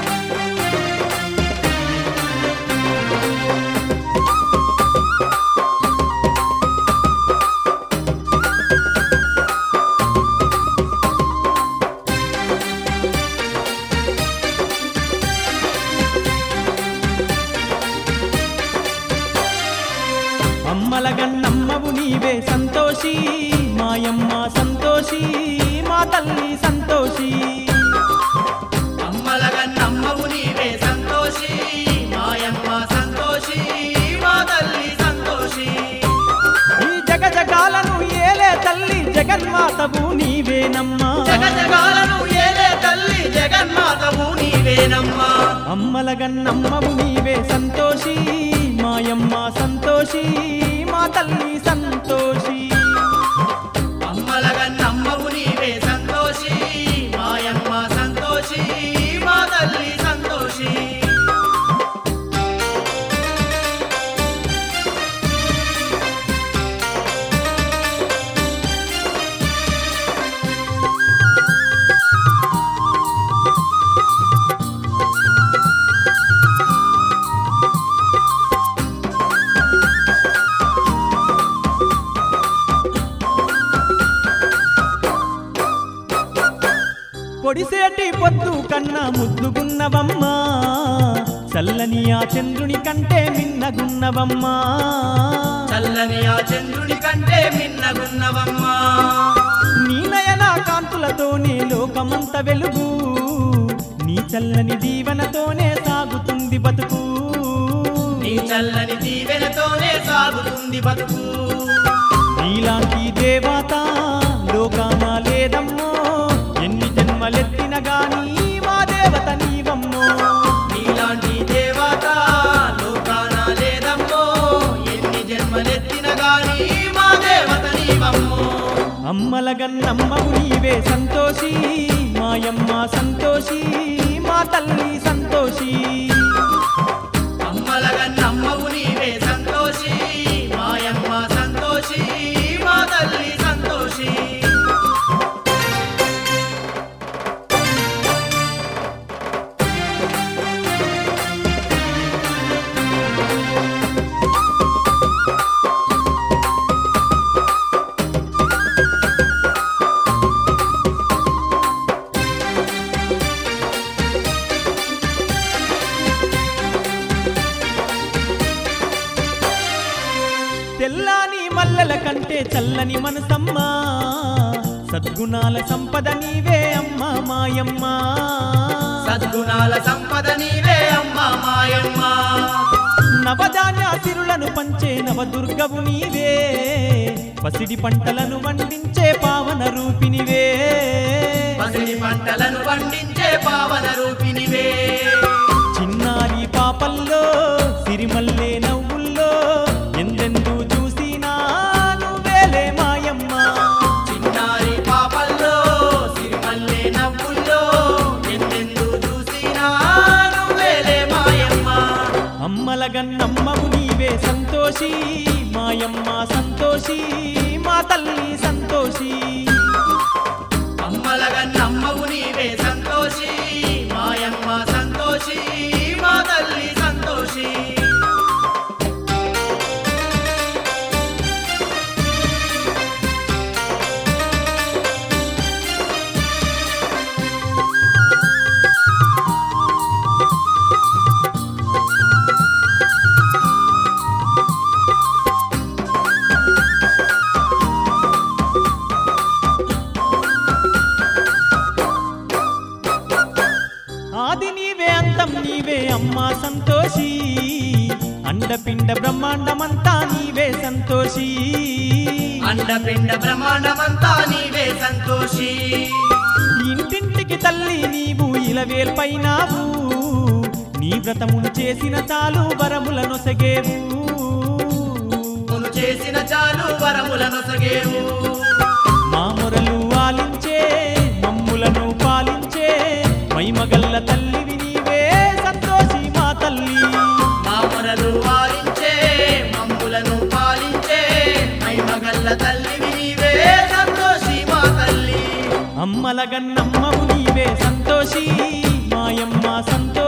అమ్మల గన్నమ్మవు నీవే సంతోషి మాయమ్మ సంతోషి మా తల్లి సంతోషి అమ్మలగా నమ్మవు నీవే సంతోషి మాయమ్మ సంతోషి మా తల్లి సంతోషి ఈ జగ జగాలను ఏలే తల్లి జగన్మాతవు నీవేనమ్మా జగజగాలను ఏలే తల్లి జగన్మాతవు నీవేనమ్మా అమ్మల గన్నమ్మవు నీవే సంతోషి మాయమ్మ సంతోషి మా తల్లి సంతోషి అమ్మలగా నమ్మవు నీవే సంతోషి మాయమ్మ సంతోషి మా తల్లి సంతోషి పొడిసేటి పొద్దు కన్నా ముద్దుగున్నవమ్మా చల్లని ఆ చంద్రుని కంటే మిన్నగున్నవమ్మా చల్లని ఆ చంద్రుని కంటే మిన్నగున్నవమ్మా నీ నయన కాంతులతోనే లోకమంత వెలుగు నీ చల్లని దీవెనతోనే సాగుతుంది బతుకు నీ చల్లని దీవెనతోనే సాగుతుంది బతుకు నీలాంటి దేవత లోకాన లేదమ్మో ఎన్ని జన్మలెత్తిన గాని మా దేవత నీవమ్మో నీలాంటి దేవత లోకాన లేదమ్మో ఎన్ని జన్మలెత్తిన గాని మా దేవత నీవమ్మో అమ్మల గన్నమ్మవు నీవే సంతోషి మాయమ్మ సంతోషి మా తల్లి సంతోషి అమ్మలగా నమ్మవు నీవే సంతోషి మాయమ్మ సంతోషి మా తల్లి సంతోషి తెల్లాని మల్లెల కంటే చల్లని మనసమ్మా సద్గుణాల సంపద నీవే అమ్మ మాయమ్మ సద్గుణాల సంపద నీవే అమ్మ మాయమ్మ నవధాన్య సిరులను పంచే నవదుర్గవు నీవే పసిడి పంటలను వండించే పావన రూపినివే పసిడి పంటలను పండించే పావన రూపినివే చిన్నారి పాపల్లో సిరిమల్లే నవ్వుల్లో ఎందెందు చూసినా నువ్వేలే మాయమ్మ చిన్నారి పాపల్లో సిరిమల్లె నవ్వుల్లో ఎందెందు చూసినా నువ్వేలే మాయమ్మ అమ్మల గన్నమ్మవు నీవే సంతోషి మాయమ్మ సంతోషి మా తల్లి సంతోషి అమ్మలగా నమ్మవు నీవే సంతోషి మాయమ్మ సంతోషి మా తల్లి సంతోషి ఆది నీవే అంతం నీవే అమ్మా సంతోషి అండపిండ బ్రహ్మాండమంతా నీవే సంతోషి అండపిండ బ్రహ్మాండమంతా నీవే సంతోషి ఇంటింటికి తల్లి నీవు ఇలవేల్పైనావు నీ వ్రతమును చేసిన చాలు వరములను సగేవు మును చేసిన చాలు వరములను సగేవు మా మొరలు ఆలించే మమ్ములను పాలించే మైమగల్ల తల్లివి నీవే సంతోషి మా తల్లి మా మొరలు వారించే మమ్ములను పాలించే మైమగల్ల తల్లివి నీవే సంతోషి మా తల్లి అమ్మల గన్నమ్మవు నీవే సంతోషి మాయమ్మ సంతోషి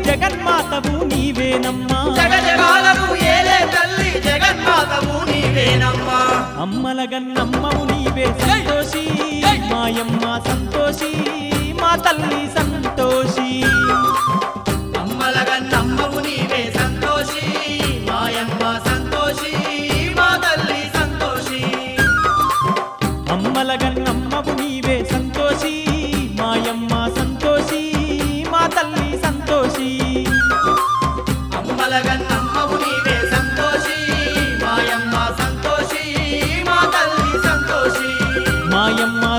జగన్మాతవు నీవేనమ్మా జగజగాలకు ఏలే తల్లి జగన్మాతవు నీవేనమ్మా అమ్మల గన్నమ్మవు నీవే సంతోషి మాయమ్మ సంతోషి మా తల్లి సంతోషి అమ్మలగన్నమ్మవు నీవే సంతోషి మాయమ్మ సంతోషి మా తల్లి సంతోషి అమ్మల గన్నమ్మవు నీవే సంతోషి మాయమ్మ సంతోషి మా తల్లి సంతోషి అమ్మలగన్నమ్మవు నీవే సంతోషి మాయమ్మ సంతోషి మా తల్లి సంతోషి మాయమ్మ